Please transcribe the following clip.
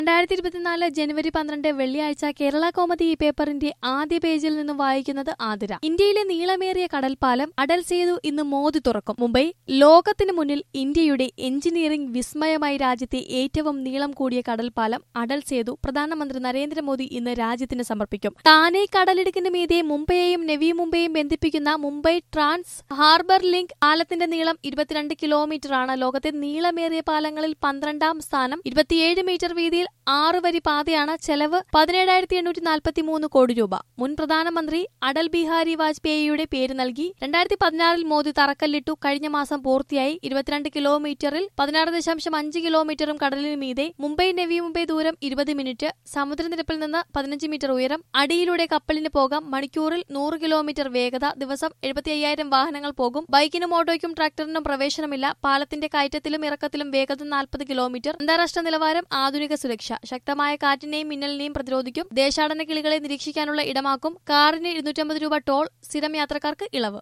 രണ്ടായിരത്തി ഇരുപത്തിനാല് ജനുവരി പന്ത്രണ്ട് വെള്ളിയാഴ്ച കേരള കോമതി ഈ പേപ്പറിന്റെ ആദ്യ പേജിൽ നിന്ന് വായിക്കുന്നത് ആതിര ഇന്ത്യയിലെ നീളമേറിയ കടൽപ്പാലം അടൽ സേതു ഇന്ന് മോദി തുറക്കും മുംബൈ ലോകത്തിന് മുന്നിൽ ഇന്ത്യയുടെ എഞ്ചിനീയറിംഗ് വിസ്മയമായി രാജ്യത്തെ ഏറ്റവും നീളം കൂടിയ കടൽപ്പാലം അടൽ സേതു പ്രധാനമന്ത്രി നരേന്ദ്രമോദി ഇന്ന് രാജ്യത്തിന് സമർപ്പിക്കും താനെ കടലിടുക്കിന് മീതെ മുംബൈയെയും നെവി മുംബൈയും ബന്ധിപ്പിക്കുന്ന മുംബൈ ട്രാൻസ് ഹാർബർ ലിങ്ക് പാലത്തിന്റെ നീളം ഇരുപത്തിരണ്ട് കിലോമീറ്ററാണ് ലോകത്തെ നീളമേറിയ പാലങ്ങളിൽ പന്ത്രണ്ടാം സ്ഥാനം ഇരുപത്തിയേഴ് മീറ്റർ വീതിയിൽ ആറ് വരി പാതയാണ് ചെലവ് പതിനേഴായിരത്തി എണ്ണൂറ്റി നാൽപ്പത്തി മൂന്ന് കോടി രൂപ മുൻ പ്രധാനമന്ത്രി അടൽ ബിഹാരി വാജ്പേയിയുടെ പേര് നൽകി രണ്ടായിരത്തി പതിനാറിൽ മോദി തറക്കല്ലിട്ടു കഴിഞ്ഞ മാസം പൂർത്തിയായി ഇരുപത്തിരണ്ട് കിലോമീറ്ററിൽ പതിനാറ് ദശാംശം അഞ്ച് കിലോമീറ്ററും കടലിന് മീതെ മുംബൈ നെവി മുംബൈ ദൂരം ഇരുപത് മിനിറ്റ് സമുദ്രനിരപ്പിൽ നിന്ന് പതിനഞ്ച് മീറ്റർ ഉയരം അടിയിലൂടെ കപ്പലിന് പോകാം മണിക്കൂറിൽ നൂറ് കിലോമീറ്റർ വേഗത ദിവസം എഴുപത്തി അയ്യായിരം വാഹനങ്ങൾ പോകും ബൈക്കിനും ഓട്ടോയ്ക്കും ട്രാക്ടറിനും പ്രവേശനമില്ല പാലത്തിന്റെ കയറ്റത്തിലും ഇറക്കത്തിലും വേഗത നാൽപ്പത് കിലോമീറ്റർ അന്താരാഷ്ട്ര നിലവാരം ആധുനിക സുരക്ഷ ശക്തമായ കാറ്റിനെയും മിന്നലിനെയും പ്രതിരോധിക്കും ദേശാടന കിളികളെ നിരീക്ഷിക്കാനുള്ള ഇടമാക്കും കാറിന് ഇരുന്നൂറ്റമ്പത് രൂപ ടോൾ സ്ഥിരം യാത്രക്കാർക്ക് ഇളവ്